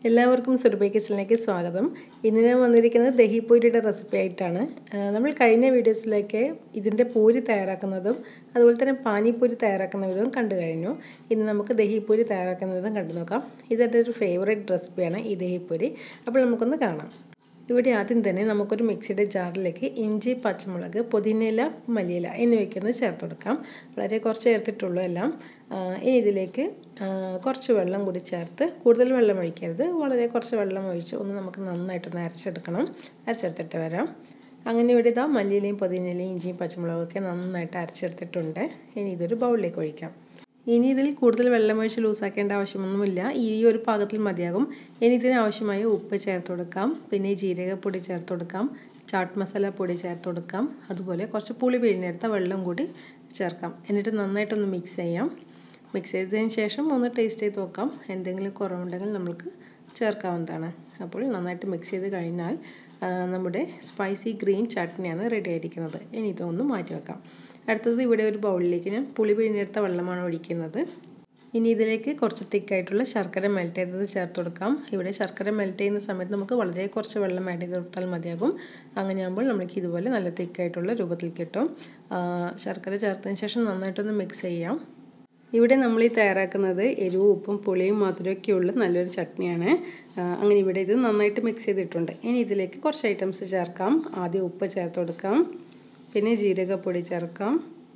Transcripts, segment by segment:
എല്ലാവർക്കും സുർബൈ കിച്ചണിലേക്ക് സ്വാഗതം ഇന്ന് ഞാൻ വന്നിരിക്കുന്നത് ദഹിപ്പൂരിയുടെ റെസിപ്പി ആയിട്ടാണ് ആ, നമ്മൾ കഴിഞ്ഞ വീഡിയോസിലേക്ക് ഇതിൻ്റെ പൂരി തയ്യാറാക്കുന്നതും അതുപോലെ തന്നെ പാനിപ്പൂരി തയ്യാറാക്കുന്ന വിധവും കണ്ടു കഴിഞ്ഞു ഇന്ന് നമുക്ക് ദഹിപ്പൂരി തയ്യാറാക്കുന്ന വിധം കണ്ടു നോക്കാം ഇതെൻ്റെ ഒരു ഫേവറേറ്റ് റെസിപ്പിയാണ് ഈ ദഹിപ്പൂരി അപ്പോൾ നമുക്കൊന്ന് കാണാം ഇവിടെ ആദ്യം തന്നെ നമുക്കൊരു മിക്സിയുടെ ജാറിലേക്ക് ഇഞ്ചി പച്ചമുളക് പുതിനയില മല്ലിയില എന്നിവയ്ക്കൊന്ന് ചേർത്ത് കൊടുക്കാം വളരെ കുറച്ച് ചേർത്തിട്ടുള്ളൂ എല്ലാം ആ, ഇനി ഇതിലേക്ക് ആ, കുറച്ച് വെള്ളം കൂടി ചേർത്ത് കൂടുതൽ വെള്ളം ഒഴിക്കരുത് വളരെ കുറച്ച് വെള്ളം ഒഴിച്ച് ഒന്ന് നമുക്ക് നന്നായിട്ടൊന്ന് അരച്ചെടുക്കണം അരച്ചെടുത്തിട്ട് വരാം അങ്ങനെ ഇവിടെ ഇതാ മല്ലിയിലയും പുതിനയിലയും ഇഞ്ചിയും പച്ചമുളകൊക്കെ നന്നായിട്ട് അരച്ചെടുത്തിട്ടുണ്ട് ഇനി ഇതൊരു ബൗളിലേക്ക് ഒഴിക്കാം ഇനി ഇതിൽ കൂടുതൽ വെള്ളമൊഴിച്ച് ലൂസാക്കേണ്ട ആവശ്യമൊന്നുമില്ല ഈ ഒരു പാകത്തിൽ മതിയാകും ഇനി ഇതിന് ആവശ്യമായ ഉപ്പ് ചേർത്ത് കൊടുക്കാം പിന്നെ ജീരകപ്പൊടി ചേർത്ത് കൊടുക്കാം ചാട്ട് മസാല പൊടി ചേർത്ത് കൊടുക്കാം അതുപോലെ കുറച്ച് പുളി പിഴിഞ്ഞെടുത്ത വെള്ളം കൂടി ചേർക്കാം എന്നിട്ട് നന്നായിട്ടൊന്ന് മിക്സ് ചെയ്യാം മിക്സ് ചെയ്തതിന് ശേഷം ഒന്ന് ടേസ്റ്റ് ചെയ്ത് നോക്കാം എന്തെങ്കിലും കുറവുണ്ടെങ്കിൽ നമുക്ക് ചേർക്കാവുന്നതാണ് അപ്പോൾ നന്നായിട്ട് മിക്സ് ചെയ്ത് കഴിഞ്ഞാൽ ആ, നമ്മുടെ സ്പൈസി ഗ്രീൻ ചട്നിയാണ് റെഡി ആയിരിക്കുന്നത് ഇനി ഇതൊന്ന് മാറ്റി വെക്കാം അടുത്തത് ഇവിടെ ഒരു ബൗളിലേക്ക് ഞാൻ പുളി പിഴിഞ്ഞെടുത്ത വെള്ളമാണ് ഒഴിക്കുന്നത് ഇനി ഇതിലേക്ക് കുറച്ച് തിക്കായിട്ടുള്ള ശർക്കര മെൽറ്റ് ചെയ്തത് ചേർത്ത് കൊടുക്കാം ഇവിടെ ശർക്കര മെൽറ്റ് ചെയ്യുന്ന സമയത്ത് നമുക്ക് വളരെ കുറച്ച് വെള്ളം ആഡ് ചെയ്ത് കൊടുത്താൽ മതിയാകും അങ്ങനെയാകുമ്പോൾ നമുക്ക് ഇതുപോലെ നല്ല തിക്കായിട്ടുള്ള രൂപത്തിൽ കിട്ടും ആ, ശർക്കര ചേർത്തതിന് ശേഷം നന്നായിട്ടൊന്ന് മിക്സ് ചെയ്യാം ഇവിടെ നമ്മൾ ഈ തയ്യാറാക്കുന്നത് എരിവും ഉപ്പും പുളിയും മധുരമൊക്കെ ഉള്ള നല്ലൊരു ചട്നിയാണ് ആ, അങ്ങനെ ഇവിടെ ഇത് നന്നായിട്ട് മിക്സ് ചെയ്തിട്ടുണ്ട് ഇനി ഇതിലേക്ക് കുറച്ച് ഐറ്റംസ് ചേർക്കാം ആദ്യം ഉപ്പ് ചേർത്ത് കൊടുക്കാം പിന്നെ ജീരകപ്പൊടി ചേർക്കാം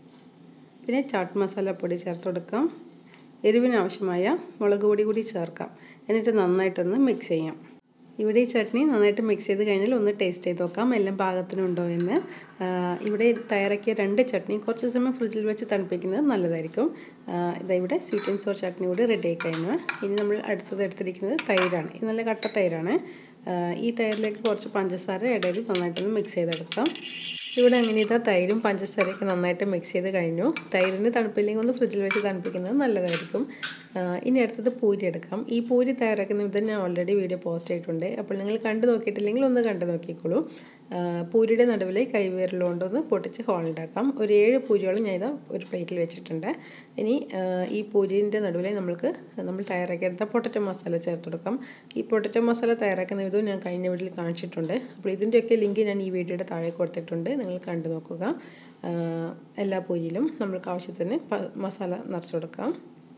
പിന്നെ ചാട്ട് മസാല പൊടി ചേർത്ത് കൊടുക്കാം എരിവിന് ആവശ്യമായ മുളക് പൊടി കൂടി ചേർക്കാം എന്നിട്ട് നന്നായിട്ടൊന്ന് മിക്സ് ചെയ്യാം ഇവിടെ ഈ ചട്നി നന്നായിട്ട് മിക്സ് ചെയ്ത് കഴിഞ്ഞാൽ ഒന്ന് ടേസ്റ്റ് ചെയ്ത് നോക്കാം എല്ലാം പാകത്തിനുണ്ടോ എന്ന് ആ, ഇവിടെ തയ്യാറാക്കിയ രണ്ട് ചട്നി കുറച്ച് സമയം ഫ്രിഡ്ജിൽ വെച്ച് തണുപ്പിക്കുന്നത് നല്ലതായിരിക്കും ആ, ഇതാ ഇവിടെ സ്വീറ്റ് ആൻഡ് സോർ ചട്നി കൂടി റെഡി ആയി കഴിഞ്ഞു ഇനി നമ്മൾ അടുത്തത് എടുത്തിരിക്കുന്നത് തൈരാണ് ഇത് നല്ല കട്ട തൈരാണ് ആ, ഈ തൈരിലേക്ക് കുറച്ച് പഞ്ചസാര ഇടയിൽ നന്നായിട്ടൊന്ന് മിക്സ് ചെയ്തെടുക്കാം ഇവിടെ അങ്ങനെ ഇതാ തൈരും പഞ്ചസാരയൊക്കെ നന്നായിട്ട് മിക്സ് ചെയ്ത് കഴിഞ്ഞു തൈരിന് തണുപ്പില്ലെങ്കിൽ ഒന്ന് ഫ്രിഡ്ജിൽ വെച്ച് തണുപ്പിക്കുന്നത് നല്ലതായിരിക്കും ആ, ഇനി അടുത്തത് പൂരി എടുക്കാം ഈ പൂരി തയ്യാറാക്കുന്ന വിധം ഞാൻ ഓൾറെഡി വീഡിയോ പോസ്റ്റ് ചെയ്തിട്ടുണ്ട് അപ്പോൾ നിങ്ങൾ കണ്ടു നോക്കിയിട്ടില്ലെങ്കിൽ ഒന്ന് കണ്ടു നോക്കിക്കോളൂ ആ, പൂരിയുടെ നടുവിൽ കൈവിരലുകൊണ്ട് ഒന്ന് പൊട്ടിച്ച് ഹോൾ ഉണ്ടാക്കാം ഒരു ഏഴ് പൂരിയോളം ഞാൻ ഇതാ ഒരു പ്ലേറ്റിൽ വെച്ചിട്ടുണ്ട് ഇനി ആ, ഈ പൂരിൻ്റെ നടുവിൽ നമ്മൾക്ക് നമ്മൾ തയ്യാറാക്കിയെടുത്ത പൊട്ടറ്റോ മസാല ചേർത്ത് കൊടുക്കാം ഈ പൊട്ടറ്റോ മസാല തയ്യാറാക്കുന്ന വിധവും ഞാൻ കഴിഞ്ഞ വീഡിയോയിൽ കാണിച്ചിട്ടുണ്ട് അപ്പോൾ ഇതിൻ്റെയൊക്കെ ലിങ്ക് ഞാൻ ഈ വീഡിയോയുടെ താഴെ കൊടുത്തിട്ടുണ്ട് നിങ്ങൾ കണ്ടു നോക്കുക ആ, എല്ലാ പൂരിയിലും നമ്മൾക്ക് ആവശ്യത്തിന് പ- മസാല നിറച്ച് കൊടുക്കാം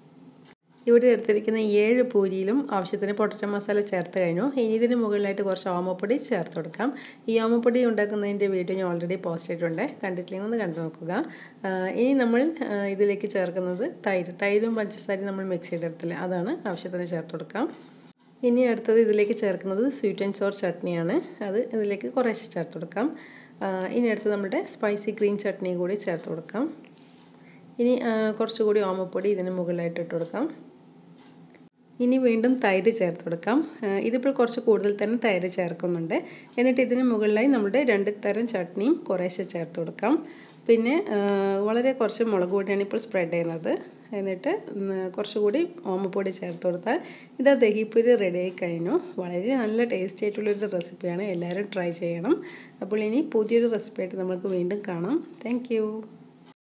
ഇവിടെ എടുത്തിരിക്കുന്ന ഏഴ് പൂരിയിലും ആവശ്യത്തിന് പൊട്ടറ്റോ മസാല ചേർത്ത് കഴിഞ്ഞു ഇനി ഇതിന് മുകളിലായിട്ട് കുറച്ച് ഓമപ്പൊടി ചേർത്ത് കൊടുക്കാം ഈ ഓമപ്പൊടി ഉണ്ടാക്കുന്നതിൻ്റെ വീഡിയോ ഞാൻ ഓൾറെഡി പോസ്റ്റ് ചെയ്തിട്ടുണ്ട് കണ്ടിട്ടില്ലെങ്കിൽ ഒന്ന് കണ്ടു നോക്കുക ആ, ഇനി നമ്മൾ ആ, ഇതിലേക്ക് ചേർക്കുന്നത് തൈര് തൈരും പഞ്ചസാരയും നമ്മൾ മിക്സ് ചെയ്തെടുത്തില്ല അതാണ് ആവശ്യത്തിന് ചേർത്ത് കൊടുക്കാം ഇനി അടുത്തത് ഇതിലേക്ക് ചേർക്കുന്നത് സ്വീറ്റ് ആൻഡ് സോർ ചട്നിയാണ് അത് ഇതിലേക്ക് കുറേശ്ശെ ചേർത്ത് കൊടുക്കാം ആ, ഇനി അടുത്തത് നമ്മുടെ സ്പൈസി ഗ്രീൻ ചട്നി കൂടി ചേർത്ത് കൊടുക്കാം ഇനി ആ, കുറച്ചുകൂടി ഓമപ്പൊടി ഇതിന് മുകളിലായിട്ട് ഇട്ട് കൊടുക്കാം ഇനി വീണ്ടും തൈര് ചേർത്ത് കൊടുക്കാം ആ, ഇതിപ്പോൾ കുറച്ച് കൂടുതൽ തന്നെ തൈര് ചേർക്കുന്നുണ്ട് എന്നിട്ട് ഇതിന് മുകളിലായി നമ്മുടെ രണ്ട് തരം ചട്നിയും കുറേശ്ശെ ചേർത്ത് കൊടുക്കാം പിന്നെ ആ, വളരെ കുറച്ച് മുളക് പൊടിയാണ് ഇപ്പോൾ സ്പ്രെഡ് ചെയ്യുന്നത് എന്നിട്ട് ഉം, കുറച്ചുകൂടി ഓമപ്പൊടി ചേർത്ത് കൊടുത്താൽ ഇത് ദഹിപ്പൂരി റെഡി ആയി കഴിഞ്ഞു വളരെ നല്ല ടേസ്റ്റി ആയിട്ടുള്ളൊരു റെസിപ്പിയാണ് എല്ലാവരും ട്രൈ ചെയ്യണം അപ്പോൾ ഇനി പുതിയൊരു റെസിപ്പി ആയിട്ട് നമുക്ക് വീണ്ടും കാണാം താങ്ക്